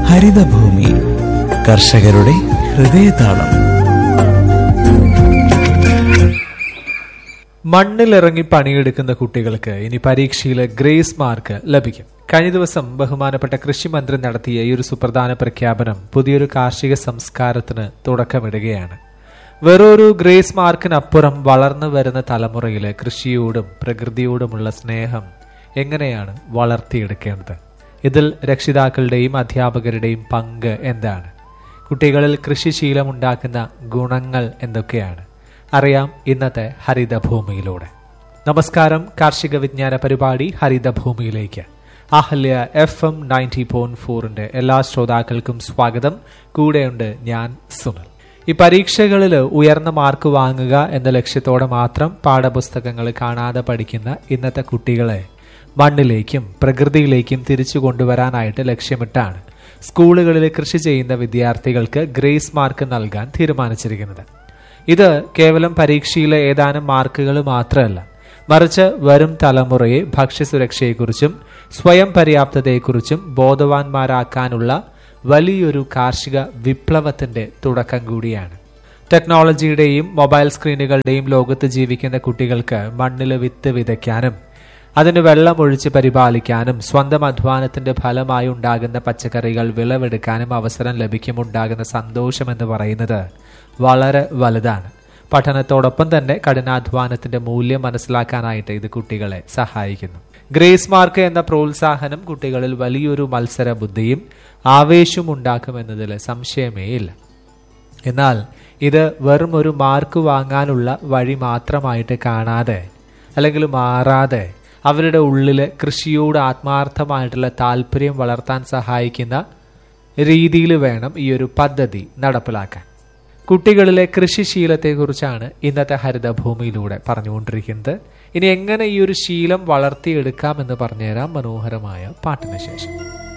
ഹരിതഭൂമി കർഷകരുടെ ഹൃദയതാളം മണ്ണിലിറങ്ങി പണിയെടുക്കുന്ന കുട്ടികൾക്ക് ഇനി പരീക്ഷയിലെ ഗ്രേസ് മാർക്ക് ലഭിക്കും കഴിഞ്ഞ ദിവസം ബഹുമാനപ്പെട്ട കൃഷിമന്ത്രി നടത്തിയ ഈ ഒരു സുപ്രധാന പ്രഖ്യാപനം പുതിയൊരു കാർഷിക സംസ്കാരത്തിന് തുടക്കമിടുകയാണ് വെറൊരു ഗ്രേസ് മാർക്കിനപ്പുറം വളർന്നു വരുന്ന തലമുറയിലെ കൃഷിയോടും പ്രകൃതിയോടുമുള്ള സ്നേഹം എങ്ങനെയാണ് വളർത്തിയെടുക്കേണ്ടത് ഇതിൽ രക്ഷിതാക്കളുടെയും അധ്യാപകരുടെയും പങ്ക് എന്താണ് കുട്ടികളിൽ കൃഷിശീലമുണ്ടാക്കുന്ന ഗുണങ്ങൾ എന്തൊക്കെയാണ് അറിയാം ഇന്നത്തെ ഹരിതഭൂമിയിലൂടെ നമസ്കാരം കാർഷിക വിജ്ഞാന പരിപാടി ഹരിതഭൂമിയിലേക്ക് Ahalya F M ninety point ഫോറിന്റെ എല്ലാ ശ്രോതാക്കൾക്കും സ്വാഗതം കൂടെയുണ്ട് ഞാൻ സുനിൽ ഈ പരീക്ഷകളിൽ ഉയർന്ന മാർക്ക് വാങ്ങുക എന്ന ലക്ഷ്യത്തോടെ മാത്രം പാഠപുസ്തകങ്ങൾ കാണാതെ പഠിക്കുന്ന ഇന്നത്തെ കുട്ടികളെ മണ്ണിലേക്കും പ്രകൃതിയിലേക്കും തിരിച്ചു കൊണ്ടുവരാനായിട്ട് ലക്ഷ്യമിട്ടാണ് സ്കൂളുകളിൽ കൃഷി ചെയ്യുന്ന വിദ്യാർത്ഥികൾക്ക് ഗ്രേസ് മാർക്ക് നൽകാൻ തീരുമാനിച്ചിരിക്കുന്നത് ഇത് കേവലം പരീക്ഷയിലെ ഏതാനും മാർക്കുകൾ മാത്രമല്ല മറിച്ച് വരും തലമുറയെ ഭക്ഷ്യസുരക്ഷയെക്കുറിച്ചും സ്വയം പര്യാപ്തതയെക്കുറിച്ചും ബോധവാന്മാരാക്കാനുള്ള വലിയൊരു കാർഷിക വിപ്ലവത്തിന്റെ തുടക്കം കൂടിയാണ് ടെക്നോളജിയുടെയും മൊബൈൽ സ്ക്രീനുകളുടെയും ലോകത്ത് ജീവിക്കുന്ന കുട്ടികൾക്ക് മണ്ണിൽ വിത്ത് വിതയ്ക്കാനും അതിന് വെള്ളമൊഴിച്ച് പരിപാലിക്കാനും സ്വന്തം അധ്വാനത്തിന്റെ ഫലമായി ഉണ്ടാകുന്ന പച്ചക്കറികൾ വിളവെടുക്കാനും അവസരം ലഭിക്കുമുണ്ടാകുന്ന സന്തോഷം എന്ന് പറയുന്നത് വളരെ വലുതാണ് പഠനത്തോടൊപ്പം തന്നെ കഠിനാധ്വാനത്തിന്റെ മൂല്യം മനസ്സിലാക്കാനായിട്ട് ഇത് കുട്ടികളെ സഹായിക്കുന്നു ഗ്രേസ് മാർക്ക് എന്ന പ്രോത്സാഹനം കുട്ടികളിൽ വലിയൊരു മത്സര ബുദ്ധിയും ആവേശവും ഉണ്ടാക്കുമെന്നതിൽ സംശയമേ ഇല്ല എന്നാൽ ഇത് വെറും ഒരു മാർക്ക് വാങ്ങാനുള്ള വഴി മാത്രമായിട്ട് കാണാതെ അല്ലെങ്കിൽ മാറാതെ അവരുടെ ഉള്ളിലെ കൃഷിയോട് ആത്മാർത്ഥമായിട്ടുള്ള താല്പര്യം വളർത്താൻ സഹായിക്കുന്ന രീതിയിൽ വേണം ഈ ഒരു പദ്ധതി നടപ്പിലാക്കാൻ കുട്ടികളിലെ കൃഷിശീലത്തെക്കുറിച്ചാണ് ഇന്നത്തെ ഹരിതഭൂമിയിലൂടെ പറഞ്ഞുകൊണ്ടിരിക്കുന്നത് ഇനി എങ്ങനെ ഈ ഒരു ശീലം വളർത്തിയെടുക്കാം എന്ന് പറഞ്ഞുതരാം മനോഹരമായ പാട്ടിന് ശേഷം